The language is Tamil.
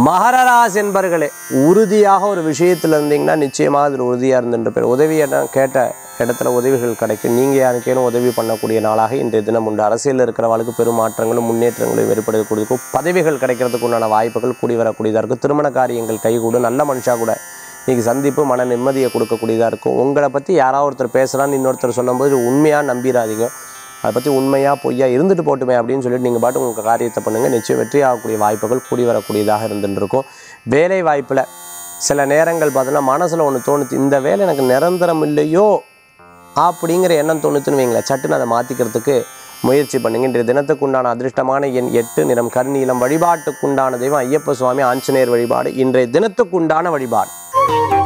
மகர ராசி என்பர்களே உறுதியாக ஒரு விஷயத்தில் இருந்தீங்கன்னா நிச்சயமாக அதில் உறுதியாக இருந்துட்டு பேர் உதவி இடம் கேட்ட இடத்துல உதவிகள் கிடைக்கும் நீங்கள் யாருக்கேனும் உதவி பண்ணக்கூடிய நாளாக இன்றைய தினம் உண்டு அரசியலில் இருக்கிறவளுக்கு பெரும் மாற்றங்களும் முன்னேற்றங்களும் ஏற்படுத்தக்கூடியதுக்கும் பதவிகள் கிடைக்கிறதுக்கு உண்டான வாய்ப்புகள் கூடி வரக்கூடியதாக இருக்கும் திருமண காரியங்கள் கைகூடும் நல்ல மனுஷா கூட நீங்கள் சந்திப்பு மன நிம்மதியை கொடுக்கக்கூடியதாக இருக்கும் உங்களை பற்றி யாராவது ஒருத்தர் பேசுகிறான்னு இன்னொருத்தர் சொல்லும்போது உண்மையாக நம்பிடாதீங்க அதை பற்றி உண்மையாக பொய்யா இருந்துட்டு போட்டுமே அப்படின்னு சொல்லிட்டு நீங்கள் பாட்டு உங்கள் காரியத்தை பண்ணுங்கள் நிச்சயம் வெற்றி ஆகக்கூடிய வாய்ப்புகள் கூடி வரக்கூடியதாக இருந்துட்டு இருக்கும் வேலை வாய்ப்பில் சில நேரங்கள் பார்த்தீங்கன்னா மனசில் ஒன்று தோணுச்சு இந்த வேலை எனக்கு நிரந்தரம் இல்லையோ அப்படிங்கிற எண்ணம் தோணுச்சுன்னு வைங்களேன் சட்டுன்னு அதை மாற்றிக்கிறதுக்கு முயற்சி பண்ணுங்க இன்றைய தினத்துக்குண்டான அதிர்ஷ்டமான எண் எட்டு நிறம் கருநீலம் வழிபாட்டுக்குண்டான தெய்வம் ஐயப்ப சுவாமி ஆஞ்சநேயர் வழிபாடு இன்றைய தினத்துக்குண்டான வழிபாடு